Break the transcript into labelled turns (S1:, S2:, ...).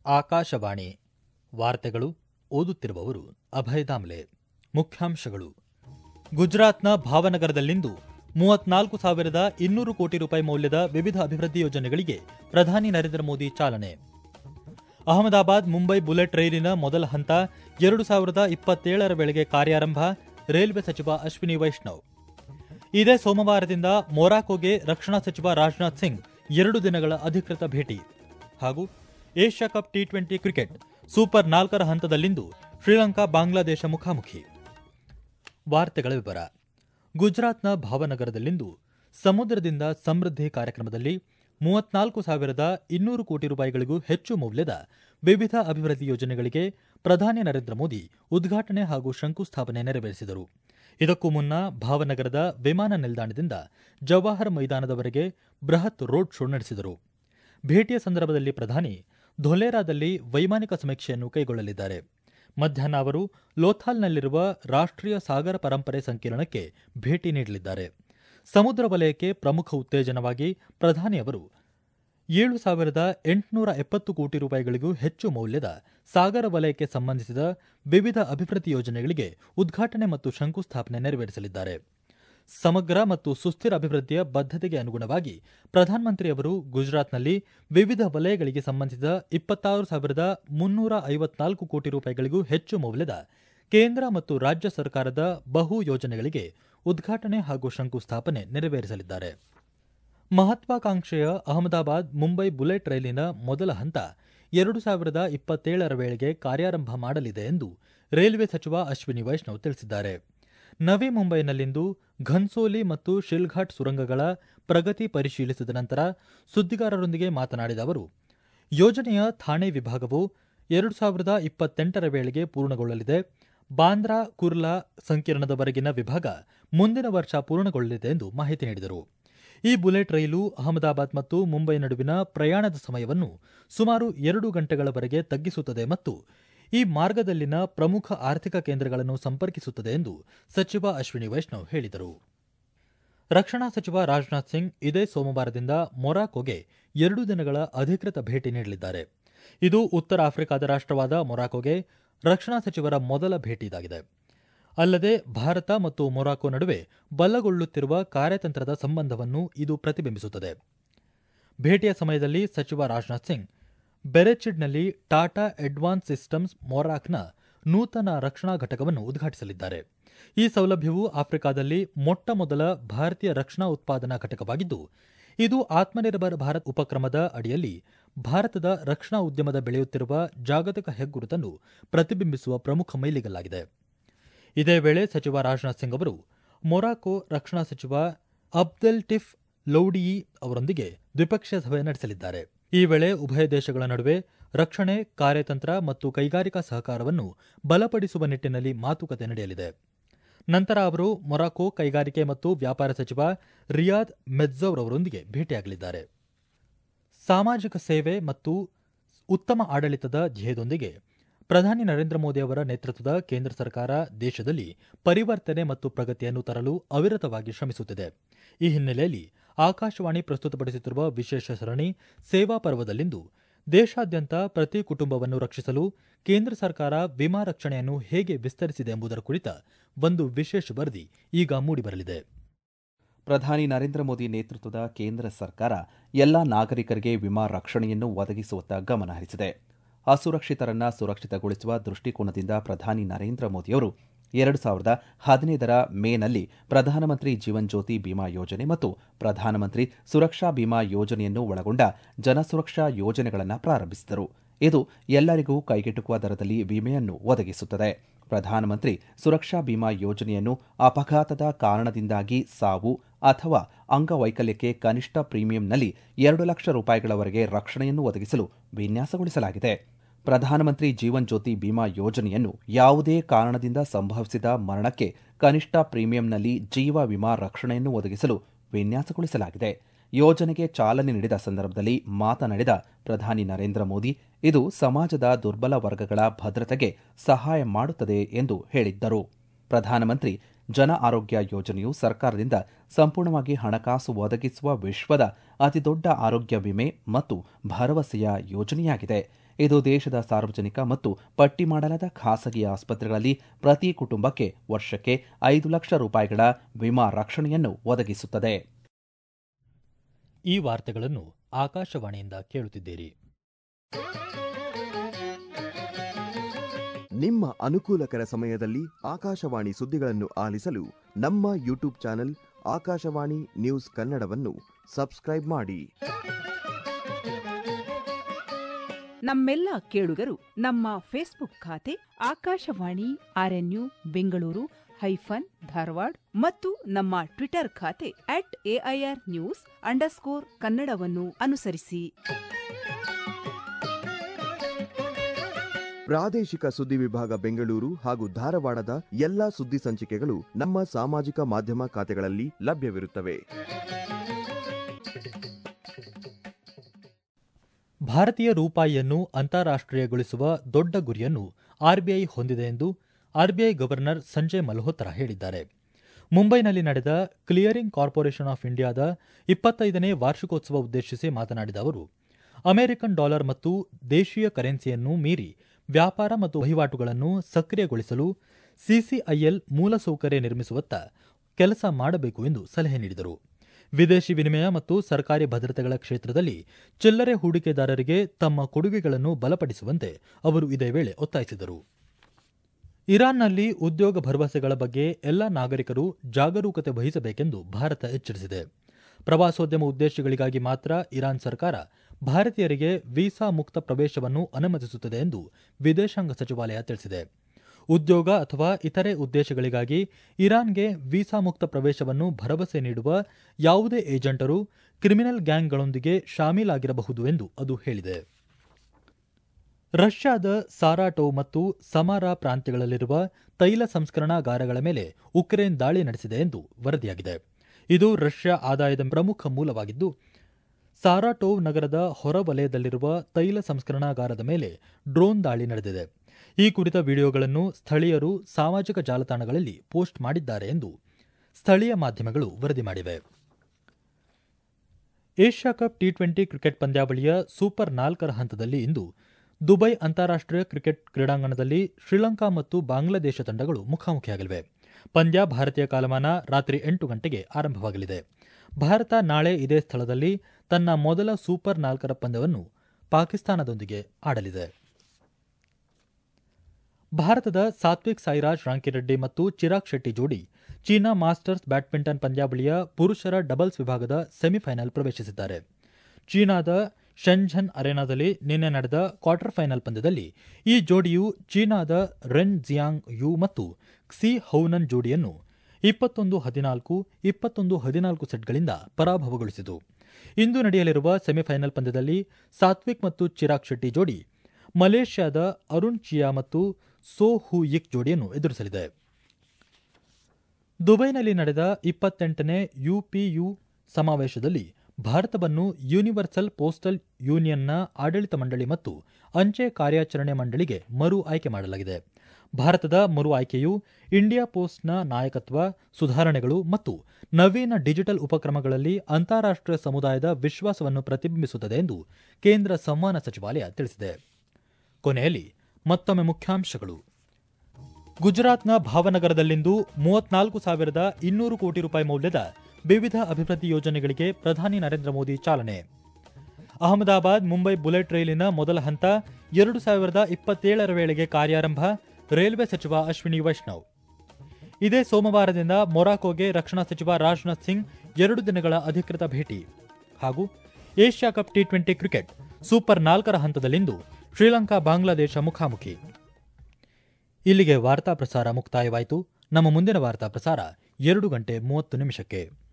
S1: ಆಕಾಶವಾಣಿ ವಾರ್ತೆಗಳು ಓದುತ್ತಿರುವವರು ಅಭಯ ದಾಮ್ಲೆ ಮುಖ್ಯಾಂಶಗಳು ಗುಜರಾತ್ನ ಭಾವನಗರದಲ್ಲಿಂದು ಮೂವತ್ನಾಲ್ಕು ಸಾವಿರದ ಇನ್ನೂರು ಕೋಟಿ ರೂಪಾಯಿ ಮೌಲ್ಯದ ವಿವಿಧ ಅಭಿವೃದ್ಧಿ ಯೋಜನೆಗಳಿಗೆ ಪ್ರಧಾನಿ ನರೇಂದ್ರ ಮೋದಿ ಚಾಲನೆ ಅಹಮದಾಬಾದ್ ಮುಂಬೈ ಬುಲೆಟ್ ರೈಲಿನ ಮೊದಲ ಹಂತ ಎರಡು ಸಾವಿರದ ಇಪ್ಪತ್ತೇಳರ ವೇಳೆಗೆ ಕಾರ್ಯಾರಂಭ ರೈಲ್ವೆ ಸಚಿವ ಅಶ್ವಿನಿ ವೈಷ್ಣವ್ ಇದೇ ಸೋಮವಾರದಿಂದ ಮೊರಾಕೋಗೆ ರಕ್ಷಣಾ ಸಚಿವ ರಾಜನಾಥ್ ಸಿಂಗ್ ಎರಡು ದಿನಗಳ ಅಧಿಕೃತ ಭೇಟಿ ಹಾಗೂ Asia cup T twenty cricket super ನಾಲ್ಕರ ಹಂತದಲ್ಲಿಂದು ಶ್ರೀಲಂಕಾ ಬಾಂಗ್ಲಾದೇಶ ಮುಖಾಮುಖಿ ವಾರ್ತೆಗಳ ವಿವರ ಗುಜರಾತ್ನ ಭಾವನಗರದಲ್ಲಿಂದು ಸಮುದ್ರದಿಂದ ಸಮೃದ್ಧಿ ಕಾರ್ಯಕ್ರಮದಲ್ಲಿ ಮೂವತ್ನಾಲ್ಕು ಸಾವಿರದ ಇನ್ನೂರು ಕೋಟಿ ರೂಪಾಯಿಗಳಿಗೂ ಹೆಚ್ಚು ಮೌಲ್ಯದ ವಿವಿಧ ಅಭಿವೃದ್ಧಿ ಯೋಜನೆಗಳಿಗೆ ಪ್ರಧಾನಿ ನರೇಂದ್ರ ಮೋದಿ ಉದ್ಘಾಟನೆ ಹಾಗೂ ಶಂಕುಸ್ಥಾಪನೆ ನೆರವೇರಿಸಿದರು ಇದಕ್ಕೂ ಮುನ್ನ ಭಾವನಗರದ ವಿಮಾನ ನಿಲ್ದಾಣದಿಂದ ಜವಾಹರ್ ಮೈದಾನದವರೆಗೆ ಬೃಹತ್ ರೋಡ್ ಶೋ ನಡೆಸಿದರು ಭೇಟಿಯ ಸಂದರ್ಭದಲ್ಲಿ ಪ್ರಧಾನಿ ಧೊಲೇರಾದಲ್ಲಿ ವೈಮಾನಿಕ ಸಮೀಕ್ಷೆಯನ್ನು ಕೈಗೊಳ್ಳಲಿದ್ದಾರೆ ಮಧ್ಯಾಹ್ನ ಅವರು ಲೋಥಾಲ್ನಲ್ಲಿರುವ ರಾಷ್ಟ್ರೀಯ ಸಾಗರ ಪರಂಪರೆ ಸಂಕೀರ್ಣಕ್ಕೆ ಭೇಟಿ ನೀಡಲಿದ್ದಾರೆ ಸಮುದ್ರ ವಲಯಕ್ಕೆ ಪ್ರಮುಖ ಉತ್ತೇಜನವಾಗಿ ಪ್ರಧಾನಿ ಅವರು ಏಳು ಸಾವಿರದ ಎಂಟುನೂರ ಎಪ್ಪತ್ತು ಕೋಟಿ ರೂಪಾಯಿಗಳಿಗೂ ಹೆಚ್ಚು ಮೌಲ್ಯದ ಸಾಗರ ವಲಯಕ್ಕೆ ಸಂಬಂಧಿಸಿದ ವಿವಿಧ ಅಭಿವೃದ್ಧಿ ಯೋಜನೆಗಳಿಗೆ ಉದ್ಘಾಟನೆ ಮತ್ತು ಶಂಕುಸ್ಥಾಪನೆ ನೆರವೇರಿಸಲಿದ್ದಾರೆ ಸಮಗ್ರ ಮತ್ತು ಸುಸ್ಥಿರ ಅಭಿವೃದ್ಧಿಯ ಬದ್ಧತೆಗೆ ಅನುಗುಣವಾಗಿ ಪ್ರಧಾನಮಂತ್ರಿಯವರು ಗುಜರಾತ್ನಲ್ಲಿ ವಿವಿಧ ವಲಯಗಳಿಗೆ ಸಂಬಂಧಿಸಿದ ಇಪ್ಪತ್ತಾರು ಸಾವಿರದ ಮುನ್ನೂರ ಐವತ್ನಾಲ್ಕು ಕೋಟಿ ರೂಪಾಯಿಗಳಿಗೂ ಹೆಚ್ಚು ಮೌಲ್ಯದ ಕೇಂದ್ರ ಮತ್ತು ರಾಜ್ಯ ಸರ್ಕಾರದ ಬಹು ಯೋಜನೆಗಳಿಗೆ ಉದ್ಘಾಟನೆ ಹಾಗೂ ಶಂಕುಸ್ಥಾಪನೆ ನೆರವೇರಿಸಲಿದ್ದಾರೆ ಮಹತ್ವಾಕಾಂಕ್ಷೆಯ ಅಹಮದಾಬಾದ್ ಮುಂಬೈ ಬುಲೆಟ್ ರೈಲಿನ ಮೊದಲ ಹಂತ ಎರಡು ಸಾವಿರದ ಇಪ್ಪತ್ತೇಳರ ವೇಳೆಗೆ ಕಾರ್ಯಾರಂಭ ಮಾಡಲಿದೆ ಎಂದು ರೈಲ್ವೆ ಸಚಿವ ಅಶ್ವಿನಿ ವೈಷ್ಣವ್ ತಿಳಿಸಿದ್ದಾರೆ ನವಿ ಮುಂಬೈನಲ್ಲಿಂದು ಘನ್ಸೋಲಿ ಮತ್ತು ಶಿಲ್ಘಾಟ್ ಸುರಂಗಗಳ ಪ್ರಗತಿ ಪರಿಶೀಲಿಸಿದ ನಂತರ ಸುದ್ದಿಗಾರರೊಂದಿಗೆ ಮಾತನಾಡಿದ ಅವರು ಯೋಜನೆಯ ಥಾಣೆ ವಿಭಾಗವು ಎರಡು ಸಾವಿರದ ಇಪ್ಪತ್ತೆಂಟರ ವೇಳೆಗೆ ಪೂರ್ಣಗೊಳ್ಳಲಿದೆ ಬಾಂದ್ರಾ ಕುರ್ಲಾ ಸಂಕೀರ್ಣದವರೆಗಿನ ವಿಭಾಗ ಮುಂದಿನ ವರ್ಷ ಪೂರ್ಣಗೊಳ್ಳಲಿದೆ ಎಂದು ಮಾಹಿತಿ ನೀಡಿದರು ಈ ಬುಲೆಟ್ ರೈಲು ಅಹಮದಾಬಾದ್ ಮತ್ತು ಮುಂಬೈ ನಡುವಿನ ಪ್ರಯಾಣದ ಸಮಯವನ್ನು ಸುಮಾರು ಎರಡು ಗಂಟೆಗಳವರೆಗೆ ತಗ್ಗಿಸುತ್ತದೆ ಮತ್ತು ಈ ಮಾರ್ಗದಲ್ಲಿನ ಪ್ರಮುಖ ಆರ್ಥಿಕ ಕೇಂದ್ರಗಳನ್ನು ಸಂಪರ್ಕಿಸುತ್ತದೆ ಎಂದು ಸಚಿವ ಅಶ್ವಿನಿ ವೈಷ್ಣವ್ ಹೇಳಿದರು ರಕ್ಷಣಾ ಸಚಿವ ರಾಜನಾಥ್ ಸಿಂಗ್ ಇದೇ ಸೋಮವಾರದಿಂದ ಮೊರಾಕೋಗೆ ಎರಡು ದಿನಗಳ ಅಧಿಕೃತ ಭೇಟಿ ನೀಡಲಿದ್ದಾರೆ ಇದು ಉತ್ತರ ಆಫ್ರಿಕಾದ ರಾಷ್ಟವಾದ ಮೊರಾಕೋಗೆ ರಕ್ಷಣಾ ಸಚಿವರ ಮೊದಲ ಭೇಟಿ ಇದಾಗಿದೆ ಅಲ್ಲದೆ ಭಾರತ ಮತ್ತು ಮೊರಾಕೊ ನಡುವೆ ಬಲಗೊಳ್ಳುತ್ತಿರುವ ಕಾರ್ಯತಂತ್ರದ ಸಂಬಂಧವನ್ನು ಇದು ಪ್ರತಿಬಿಂಬಿಸುತ್ತದೆ ಭೇಟಿಯ ಸಮಯದಲ್ಲಿ ಸಚಿವ ರಾಜನಾಥ್ ಸಿಂಗ್ ಬೆರೆಚಿಡ್ನಲ್ಲಿ ಟಾಟಾ ಅಡ್ವಾನ್ಸ್ ಸಿಸ್ಟಮ್ಸ್ ಮೊರಾಕ್ನ ನೂತನ ರಕ್ಷಣಾ ಘಟಕವನ್ನು ಉದ್ಘಾಟಿಸಲಿದ್ದಾರೆ ಈ ಸೌಲಭ್ಯವು ಆಫ್ರಿಕಾದಲ್ಲಿ ಮೊಟ್ಟ ಮೊದಲ ಭಾರತೀಯ ರಕ್ಷಣಾ ಉತ್ಪಾದನಾ ಘಟಕವಾಗಿದ್ದು ಇದು ಆತ್ಮನಿರ್ಭರ್ ಭಾರತ್ ಉಪಕ್ರಮದ ಅಡಿಯಲ್ಲಿ ಭಾರತದ ರಕ್ಷಣಾ ಉದ್ಯಮದ ಬೆಳೆಯುತ್ತಿರುವ ಜಾಗತಿಕ ಹೆಗ್ಗುರುತನ್ನು ಪ್ರತಿಬಿಂಬಿಸುವ ಪ್ರಮುಖ ಮೈಲಿಗಲ್ಲಾಗಿದೆ ಇದೇ ವೇಳೆ ಸಚಿವ ರಾಜನಾಥ್ ಸಿಂಗ್ ಅವರು ಮೊರಾಕೊ ರಕ್ಷಣಾ ಸಚಿವ ಅಬ್ದೆಲ್ ಟಿಫ್ ಲೌಡಿಯಿ ಅವರೊಂದಿಗೆ ದ್ವಿಪಕ್ಷೀಯ ಸಭೆ ನಡೆಸಲಿದ್ದಾರೆ ಈ ವೇಳೆ ಉಭಯ ದೇಶಗಳ ನಡುವೆ ರಕ್ಷಣೆ ಕಾರ್ಯತಂತ್ರ ಮತ್ತು ಕೈಗಾರಿಕಾ ಸಹಕಾರವನ್ನು ಬಲಪಡಿಸುವ ನಿಟ್ಟಿನಲ್ಲಿ ಮಾತುಕತೆ ನಡೆಯಲಿದೆ ನಂತರ ಅವರು ಮೊರಾಕೊ ಕೈಗಾರಿಕೆ ಮತ್ತು ವ್ಯಾಪಾರ ಸಚಿವ ರಿಯಾದ್ ಮೆಜ್ಜೌರ್ ಅವರೊಂದಿಗೆ ಭೇಟಿಯಾಗಲಿದ್ದಾರೆ ಸಾಮಾಜಿಕ ಸೇವೆ ಮತ್ತು ಉತ್ತಮ ಆಡಳಿತದ ಧ್ಯೇಯದೊಂದಿಗೆ ಪ್ರಧಾನಿ ನರೇಂದ್ರ ಮೋದಿ ಅವರ ನೇತೃತ್ವದ ಕೇಂದ್ರ ಸರ್ಕಾರ ದೇಶದಲ್ಲಿ ಪರಿವರ್ತನೆ ಮತ್ತು ಪ್ರಗತಿಯನ್ನು ತರಲು ಅವಿರತವಾಗಿ ಶ್ರಮಿಸುತ್ತಿದೆ ಈ ಹಿನ್ನೆಲೆಯಲ್ಲಿ ಆಕಾಶವಾಣಿ ಪ್ರಸ್ತುತಪಡಿಸುತ್ತಿರುವ ವಿಶೇಷ ಸರಣಿ ಸೇವಾ ಪರ್ವದಲ್ಲಿಂದು ದೇಶಾದ್ಯಂತ ಪ್ರತಿ ಕುಟುಂಬವನ್ನು ರಕ್ಷಿಸಲು ಕೇಂದ್ರ ಸರ್ಕಾರ ವಿಮಾ ರಕ್ಷಣೆಯನ್ನು ಹೇಗೆ ವಿಸ್ತರಿಸಿದೆ ಎಂಬುದರ ಕುರಿತ ಒಂದು ವಿಶೇಷ ವರದಿ ಈಗ ಮೂಡಿಬರಲಿದೆ
S2: ಪ್ರಧಾನಿ ನರೇಂದ್ರ ಮೋದಿ ನೇತೃತ್ವದ ಕೇಂದ್ರ ಸರ್ಕಾರ ಎಲ್ಲಾ ನಾಗರಿಕರಿಗೆ ವಿಮಾ ರಕ್ಷಣೆಯನ್ನು ಒದಗಿಸುವತ್ತ ಗಮನ ಹರಿಸಿದೆ ಅಸುರಕ್ಷಿತರನ್ನ ಸುರಕ್ಷಿತಗೊಳಿಸುವ ದೃಷ್ಟಿಕೋನದಿಂದ ಪ್ರಧಾನಿ ನರೇಂದ್ರ ಮೋದಿಯವರು ಎರಡು ಸಾವಿರದ ಹದಿನೈದರ ಮೇನಲ್ಲಿ ಪ್ರಧಾನಮಂತ್ರಿ ಜೀವನ್ ಜ್ಯೋತಿ ಬಿಮಾ ಯೋಜನೆ ಮತ್ತು ಪ್ರಧಾನಮಂತ್ರಿ ಸುರಕ್ಷಾ ಬಿಮಾ ಯೋಜನೆಯನ್ನು ಒಳಗೊಂಡ ಜನಸುರಕ್ಷಾ ಯೋಜನೆಗಳನ್ನು ಪ್ರಾರಂಭಿಸಿದರು ಇದು ಎಲ್ಲರಿಗೂ ಕೈಗೆಟುಕುವ ದರದಲ್ಲಿ ವಿಮೆಯನ್ನು ಒದಗಿಸುತ್ತದೆ ಪ್ರಧಾನಮಂತ್ರಿ ಸುರಕ್ಷಾ ಬಿಮಾ ಯೋಜನೆಯನ್ನು ಅಪಘಾತದ ಕಾರಣದಿಂದಾಗಿ ಸಾವು ಅಥವಾ ಅಂಗವೈಕಲ್ಯಕ್ಕೆ ಕನಿಷ್ಠ ಪ್ರೀಮಿಯಂನಲ್ಲಿ ಎರಡು ಲಕ್ಷ ರೂಪಾಯಿಗಳವರೆಗೆ ರಕ್ಷಣೆಯನ್ನು ಒದಗಿಸಲು ವಿನ್ಯಾಸಗೊಳಿಸಲಾಗಿದೆ ಪ್ರಧಾನಮಂತ್ರಿ ಜೀವನ್ ಜ್ಯೋತಿ ಬಿಮಾ ಯೋಜನೆಯನ್ನು ಯಾವುದೇ ಕಾರಣದಿಂದ ಸಂಭವಿಸಿದ ಮರಣಕ್ಕೆ ಕನಿಷ್ಠ ಪ್ರೀಮಿಯಂನಲ್ಲಿ ಜೀವ ವಿಮಾ ರಕ್ಷಣೆಯನ್ನು ಒದಗಿಸಲು ವಿನ್ಯಾಸಗೊಳಿಸಲಾಗಿದೆ ಯೋಜನೆಗೆ ಚಾಲನೆ ನೀಡಿದ ಸಂದರ್ಭದಲ್ಲಿ ಮಾತನಾಡಿದ ಪ್ರಧಾನಿ ನರೇಂದ್ರ ಮೋದಿ ಇದು ಸಮಾಜದ ದುರ್ಬಲ ವರ್ಗಗಳ ಭದ್ರತೆಗೆ ಸಹಾಯ ಮಾಡುತ್ತದೆ ಎಂದು ಹೇಳಿದ್ದರು ಪ್ರಧಾನಮಂತ್ರಿ ಜನ ಆರೋಗ್ಯ ಯೋಜನೆಯು ಸರ್ಕಾರದಿಂದ ಸಂಪೂರ್ಣವಾಗಿ ಹಣಕಾಸು ಒದಗಿಸುವ ವಿಶ್ವದ ಅತಿದೊಡ್ಡ ಆರೋಗ್ಯ ವಿಮೆ ಮತ್ತು ಭರವಸೆಯ ಯೋಜನೆಯಾಗಿದೆ ಇದು ದೇಶದ ಸಾರ್ವಜನಿಕ ಮತ್ತು ಪಟ್ಟಿ ಮಾಡಲಾದ ಖಾಸಗಿ ಆಸ್ಪತ್ರೆಗಳಲ್ಲಿ ಪ್ರತಿ ಕುಟುಂಬಕ್ಕೆ ವರ್ಷಕ್ಕೆ ಐದು ಲಕ್ಷ ರೂಪಾಯಿಗಳ ವಿಮಾ ರಕ್ಷಣೆಯನ್ನು ಒದಗಿಸುತ್ತದೆ
S1: ಈ ವಾರ್ತೆಗಳನ್ನು ಆಕಾಶವಾಣಿಯಿಂದ ಕೇಳುತ್ತಿದ್ದೀರಿ
S3: ನಿಮ್ಮ ಅನುಕೂಲಕರ ಸಮಯದಲ್ಲಿ ಆಕಾಶವಾಣಿ ಸುದ್ದಿಗಳನ್ನು ಆಲಿಸಲು ನಮ್ಮ ಯೂಟ್ಯೂಬ್ ಚಾನೆಲ್ ಆಕಾಶವಾಣಿ ನ್ಯೂಸ್ ಕನ್ನಡವನ್ನು ಸಬ್ಸ್ಕ್ರೈಬ್ ಮಾಡಿ
S4: ನಮ್ಮೆಲ್ಲ ಕೇಳುಗರು ನಮ್ಮ ಫೇಸ್ಬುಕ್ ಖಾತೆ ಆಕಾಶವಾಣಿ ಆರ್ಎನ್ಯು ಬೆಂಗಳೂರು ಹೈಫನ್ ಧಾರವಾಡ ಮತ್ತು ನಮ್ಮ ಟ್ವಿಟರ್ ಖಾತೆ ಅಟ್ ಎಐಆರ್ ನ್ಯೂಸ್ ಅಂಡರ್ಸ್ಕೋರ್ ಕನ್ನಡವನ್ನು ಅನುಸರಿಸಿ
S3: ಪ್ರಾದೇಶಿಕ ಸುದ್ದಿ ವಿಭಾಗ ಬೆಂಗಳೂರು ಹಾಗೂ ಧಾರವಾಡದ ಎಲ್ಲಾ ಸುದ್ದಿ ಸಂಚಿಕೆಗಳು ನಮ್ಮ ಸಾಮಾಜಿಕ ಮಾಧ್ಯಮ ಖಾತೆಗಳಲ್ಲಿ ಲಭ್ಯವಿರುತ್ತವೆ
S1: ಭಾರತೀಯ ರೂಪಾಯಿಯನ್ನು ಅಂತಾರಾಷ್ಟ್ರೀಯಗೊಳಿಸುವ ದೊಡ್ಡ ಗುರಿಯನ್ನು ಆರ್ಬಿಐ ಹೊಂದಿದೆ ಎಂದು ಆರ್ಬಿಐ ಗವರ್ನರ್ ಸಂಜಯ್ ಮಲ್ಹೋತ್ರಾ ಹೇಳಿದ್ದಾರೆ ಮುಂಬೈನಲ್ಲಿ ನಡೆದ ಕ್ಲಿಯರಿಂಗ್ ಕಾರ್ಪೊರೇಷನ್ ಆಫ್ ಇಂಡಿಯಾದ ಇಪ್ಪತ್ತೈದನೇ ವಾರ್ಷಿಕೋತ್ಸವ ಉದ್ದೇಶಿಸಿ ಮಾತನಾಡಿದ ಅವರು ಅಮೆರಿಕನ್ ಡಾಲರ್ ಮತ್ತು ದೇಶೀಯ ಕರೆನ್ಸಿಯನ್ನು ಮೀರಿ ವ್ಯಾಪಾರ ಮತ್ತು ವಹಿವಾಟುಗಳನ್ನು ಸಕ್ರಿಯಗೊಳಿಸಲು ಸಿಸಿಐಎಲ್ ಮೂಲಸೌಕರ್ಯ ನಿರ್ಮಿಸುವತ್ತ ಕೆಲಸ ಮಾಡಬೇಕು ಎಂದು ಸಲಹೆ ನೀಡಿದರು ವಿದೇಶಿ ವಿನಿಮಯ ಮತ್ತು ಸರ್ಕಾರಿ ಭದ್ರತೆಗಳ ಕ್ಷೇತ್ರದಲ್ಲಿ ಚಿಲ್ಲರೆ ಹೂಡಿಕೆದಾರರಿಗೆ ತಮ್ಮ ಕೊಡುಗೆಗಳನ್ನು ಬಲಪಡಿಸುವಂತೆ ಅವರು ಇದೇ ವೇಳೆ ಒತ್ತಾಯಿಸಿದರು ಇರಾನ್ನಲ್ಲಿ ಉದ್ಯೋಗ ಭರವಸೆಗಳ ಬಗ್ಗೆ ಎಲ್ಲ ನಾಗರಿಕರು ಜಾಗರೂಕತೆ ವಹಿಸಬೇಕೆಂದು ಭಾರತ ಎಚ್ಚರಿಸಿದೆ ಪ್ರವಾಸೋದ್ಯಮ ಉದ್ದೇಶಗಳಿಗಾಗಿ ಮಾತ್ರ ಇರಾನ್ ಸರ್ಕಾರ ಭಾರತೀಯರಿಗೆ ವೀಸಾ ಮುಕ್ತ ಪ್ರವೇಶವನ್ನು ಅನುಮತಿಸುತ್ತದೆ ಎಂದು ವಿದೇಶಾಂಗ ಸಚಿವಾಲಯ ತಿಳಿಸಿದೆ ಉದ್ಯೋಗ ಅಥವಾ ಇತರೆ ಉದ್ದೇಶಗಳಿಗಾಗಿ ಇರಾನ್ಗೆ ವೀಸಾ ಮುಕ್ತ ಪ್ರವೇಶವನ್ನು ಭರವಸೆ ನೀಡುವ ಯಾವುದೇ ಏಜೆಂಟರು ಕ್ರಿಮಿನಲ್ ಗ್ಯಾಂಗ್ಗಳೊಂದಿಗೆ ಶಾಮೀಲಾಗಿರಬಹುದು ಎಂದು ಅದು ಹೇಳಿದೆ ರಷ್ಯಾದ ಸಾರಾಟೋವ್ ಮತ್ತು ಸಮಾರಾ ಪ್ರಾಂತ್ಯಗಳಲ್ಲಿರುವ ತೈಲ ಸಂಸ್ಕರಣಾಗಾರಗಳ ಮೇಲೆ ಉಕ್ರೇನ್ ದಾಳಿ ನಡೆಸಿದೆ ಎಂದು ವರದಿಯಾಗಿದೆ ಇದು ರಷ್ಯಾ ಆದಾಯದ ಪ್ರಮುಖ ಮೂಲವಾಗಿದ್ದು ಸಾರಾಟೋವ್ ನಗರದ ಹೊರವಲಯದಲ್ಲಿರುವ ತೈಲ ಸಂಸ್ಕರಣಾಗಾರದ ಮೇಲೆ ಡ್ರೋನ್ ದಾಳಿ ನಡೆದಿದೆ ಈ ಕುರಿತ ವಿಡಿಯೋಗಳನ್ನು ಸ್ಥಳೀಯರು ಸಾಮಾಜಿಕ ಜಾಲತಾಣಗಳಲ್ಲಿ ಪೋಸ್ಟ್ ಮಾಡಿದ್ದಾರೆ ಎಂದು ಸ್ಥಳೀಯ ಮಾಧ್ಯಮಗಳು ವರದಿ ಮಾಡಿವೆ Asia cup T twenty cricket ಪಂದ್ಯಾವಳಿಯ ಸೂಪರ್ ನಾಲ್ಕರ ಹಂತದಲ್ಲಿ ಇಂದು ದುಬೈ ಅಂತಾರಾಷ್ಟ್ರೀಯ ಕ್ರಿಕೆಟ್ ಕ್ರೀಡಾಂಗಣದಲ್ಲಿ ಶ್ರೀಲಂಕಾ ಮತ್ತು ಬಾಂಗ್ಲಾದೇಶ ತಂಡಗಳು ಮುಖಾಮುಖಿಯಾಗಲಿವೆ ಪಂದ್ಯ ಭಾರತೀಯ ಕಾಲಮಾನ ರಾತ್ರಿ ಎಂಟು ಗಂಟೆಗೆ ಆರಂಭವಾಗಲಿದೆ ಭಾರತ ನಾಳೆ ಇದೇ ಸ್ಥಳದಲ್ಲಿ ತನ್ನ ಮೊದಲ ಸೂಪರ್ ನಾಲ್ಕರ ಪಂದ್ಯವನ್ನು ಪಾಕಿಸ್ತಾನದೊಂದಿಗೆ ಆಡಲಿದೆ ಭಾರತದ ಸಾತ್ವಿಕ್ ಸಾಯಿರಾಜ್ ರಾಂಕಿರೆಡ್ಡಿ ಮತ್ತು ಚಿರಾಗ್ ಶೆಟ್ಟಿ ಜೋಡಿ ಚೀನಾ ಮಾಸ್ಟರ್ಸ್ ಬ್ಯಾಡ್ಮಿಂಟನ್ ಪಂದ್ಯಾವಳಿಯ ಪುರುಷರ ಡಬಲ್ಸ್ ವಿಭಾಗದ ಸೆಮಿಫೈನಲ್ ಪ್ರವೇಶಿಸಿದ್ದಾರೆ ಚೀನಾದ ಶೆನ್ಝನ್ ಅರೆನಾದಲ್ಲಿ ನಿನ್ನೆ ನಡೆದ ಕ್ವಾರ್ಟರ್ ಫೈನಲ್ ಪಂದ್ಯದಲ್ಲಿ ಈ ಜೋಡಿಯು ಚೀನಾದ ರೆನ್ ಜಿಯಾಂಗ್ ಯು ಮತ್ತು ಕ್ಸಿ ಹೌನನ್ ಜೋಡಿಯನ್ನು ಇಪ್ಪತ್ತೊಂದು ಹದಿನಾಲ್ಕು ಇಪ್ಪತ್ತೊಂದು ಹದಿನಾಲ್ಕು ಸೆಟ್ಗಳಿಂದ ಪರಾಭವಗೊಳಿಸಿತು ಇಂದು ನಡೆಯಲಿರುವ ಸೆಮಿಫೈನಲ್ ಪಂದ್ಯದಲ್ಲಿ ಸಾತ್ವಿಕ್ ಮತ್ತು ಚಿರಾಗ್ ಶೆಟ್ಟಿ ಜೋಡಿ ಮಲೇಷ್ಯಾದ ಅರುಣ್ ಚಿಯಾ ಮತ್ತು ಸೋ ಹೂ ಯಿಕ್ ಜೋಡಿಯನ್ನು ಎದುರಿಸಲಿದೆ ದುಬೈನಲ್ಲಿ ನಡೆದ ಇಪ್ಪತ್ತೆಂಟನೇ ಯುಪಿಯು ಸಮಾವೇಶದಲ್ಲಿ ಭಾರತವನ್ನು ಯೂನಿವರ್ಸಲ್ ಪೋಸ್ಟಲ್ ಯೂನಿಯನ್ನ ಆಡಳಿತ ಮಂಡಳಿ ಮತ್ತು ಅಂಚೆ ಕಾರ್ಯಾಚರಣೆ ಮಂಡಳಿಗೆ ಮರು ಆಯ್ಕೆ ಮಾಡಲಾಗಿದೆ ಭಾರತದ ಮರು ಆಯ್ಕೆಯು ಇಂಡಿಯಾ ಪೋಸ್ಟ್ನ ನಾಯಕತ್ವ ಸುಧಾರಣೆಗಳು ಮತ್ತು ನವೀನ ಡಿಜಿಟಲ್ ಉಪಕ್ರಮಗಳಲ್ಲಿ ಅಂತಾರಾಷ್ಟ್ರೀಯ ಸಮುದಾಯದ ವಿಶ್ವಾಸವನ್ನು ಪ್ರತಿಬಿಂಬಿಸುತ್ತದೆ ಎಂದು ಕೇಂದ್ರ ಸಂವಹನ ಸಚಿವಾಲಯ ತಿಳಿಸಿದೆ ಕೊನೆಯಲ್ಲಿ ಮತ್ತೊಮ್ಮೆ ಮುಖ್ಯಾಂಶಗಳು ಗುಜರಾತ್ನ ಭಾವನಗರದಲ್ಲಿಂದು ಮೂವತ್ನಾಲ್ಕು ಸಾವಿರದ ಇನ್ನೂರು ಕೋಟಿ ರೂಪಾಯಿ ಮೌಲ್ಯದ ವಿವಿಧ ಅಭಿವೃದ್ಧಿ ಯೋಜನೆಗಳಿಗೆ ಪ್ರಧಾನಿ ನರೇಂದ್ರ ಮೋದಿ ಚಾಲನೆ ಅಹಮದಾಬಾದ್ ಮುಂಬೈ ಬುಲೆಟ್ ರೈಲಿನ ಮೊದಲ ಹಂತ ಎರಡು ಸಾವಿರದ ಇಪ್ಪತ್ತೇಳರ ವೇಳೆಗೆ ಕಾರ್ಯಾರಂಭ ರೈಲ್ವೆ ಸಚಿವ ಅಶ್ವಿನಿ ವೈಷ್ಣವ್ ಇದೇ ಸೋಮವಾರದಿಂದ ಮೊರಾಕೋಗೆ ರಕ್ಷಣಾ ಸಚಿವ ರಾಜನಾಥ್ ಸಿಂಗ್ ಎರಡು ದಿನಗಳ ಅಧಿಕೃತ ಭೇಟಿ ಹಾಗೂ Asia cup T twenty cricket super ನಾಲ್ಕರ ಹಂತದಲ್ಲಿಂದು ಶ್ರೀಲಂಕಾ ಬಾಂಗ್ಲಾದೇಶ ಮುಖಾಮುಖಿ ಇಲ್ಲಿಗೆ ವಾರ್ತಾ ಪ್ರಸಾರ ಮುಕ್ತಾಯವಾಯಿತು ನಮ್ಮ ಮುಂದಿನ ವಾರ್ತಾ ಪ್ರಸಾರ ಎರಡು ಗಂಟೆ ಮೂವತ್ತು ನಿಮಿಷಕ್ಕೆ